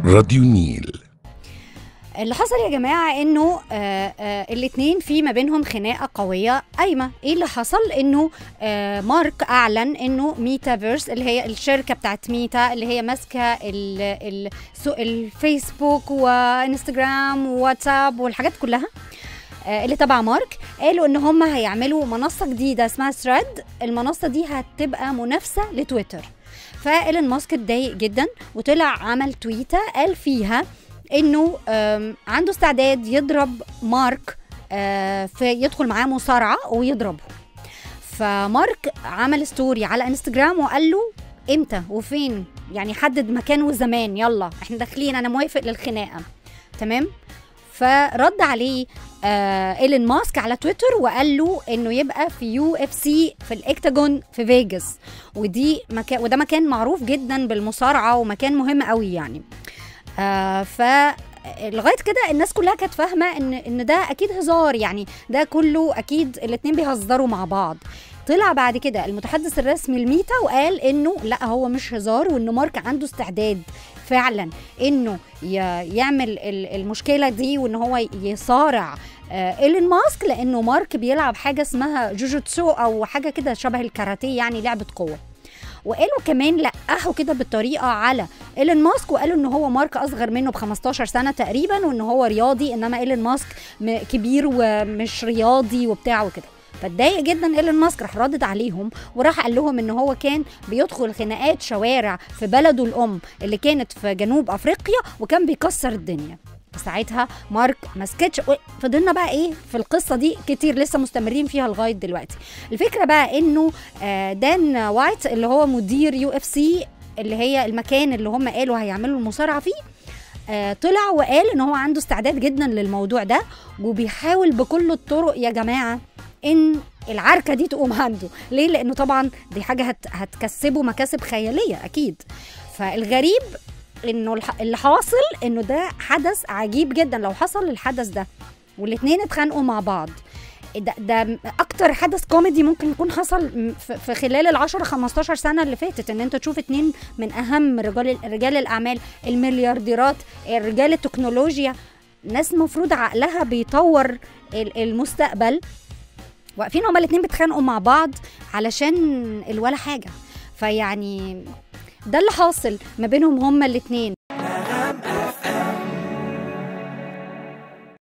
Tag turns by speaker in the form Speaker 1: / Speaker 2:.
Speaker 1: راديو النيل
Speaker 2: اللي حصل يا جماعه انه آه آه الاثنين في ما بينهم خناقه قويه قايمه ايه اللي حصل انه آه مارك اعلن انه ميتافيرس اللي هي الشركه بتاعت ميتا اللي هي ماسكه ال- ال- سو- الفيسبوك وانستجرام وواتساب والحاجات كلها آه، اللي تبع مارك قالوا ان هم هيعملوا منصه جديده اسمها ثريد المنصه دي هتبقى منافسه لتويتر فايلون ماسك اتضايق جدا وطلع عمل تويته قال فيها انه آم، عنده استعداد يضرب مارك آه، في يدخل معاه مصارعه ويضربه فمارك عمل ستوري على انستجرام وقال له امتى وفين يعني حدد مكان وزمان يلا احنا داخلين انا موافق للخناقه تمام فرد عليه آه ايلون ماسك على تويتر وقال له انه يبقى في يو اف سي في الاكتاجون في فيجاس ودي مكان وده مكان معروف جدا بالمصارعه ومكان مهم قوي يعني آه ف لغايه كده الناس كلها كانت فاهمه ان ان ده اكيد هزار يعني ده كله اكيد الاتنين بيهزروا مع بعض طلع بعد كده المتحدث الرسمي لميتا وقال انه لا هو مش هزار وان مارك عنده استعداد فعلا انه ي- يعمل ال- المشكله دي وان هو يصارع آه، ايلون ماسك لانه مارك بيلعب حاجه اسمها جوجوتسو او حاجه كده شبه الكاراتيه يعني لعبه قوه وقالوا كمان لقحوا كده بالطريقه على ايلون ماسك وقالوا ان هو مارك اصغر منه ب 15 سنه تقريبا وان هو رياضي انما ايلون ماسك م- كبير ومش رياضي وبتاع وكده فاتضايق جدا ايلون ماسك راح ردد عليهم وراح قال لهم ان هو كان بيدخل خناقات شوارع في بلده الام اللي كانت في جنوب افريقيا وكان بيكسر الدنيا ساعتها مارك ما سكتش فضلنا بقى ايه في القصه دي كتير لسه مستمرين فيها لغايه دلوقتي الفكره بقى انه آه، دان وايت اللي هو مدير يو اف سي اللي هي المكان اللي هم قالوا هيعملوا المصارعه فيه آه، طلع وقال ان هو عنده استعداد جدا للموضوع ده وبيحاول بكل الطرق يا جماعه ان العركه دي تقوم عنده ليه لانه طبعا دي حاجه هت هتكسبه مكاسب خياليه اكيد فالغريب انه الح- اللي حاصل انه ده حدث عجيب جدا لو حصل الحدث ده والاتنين اتخانقوا مع بعض ده, ده اكتر حدث كوميدي ممكن يكون حصل م- في في خلال ال 10 15 سنه اللي فاتت ان انت تشوف اتنين من اهم رجال رجال الاعمال المليارديرات رجال التكنولوجيا ناس المفروض عقلها بيطور ال- المستقبل واقفين هما الاتنين بيتخانقوا مع بعض علشان الولا حاجه فيعني ده اللي حاصل ما بينهم هما الاتنين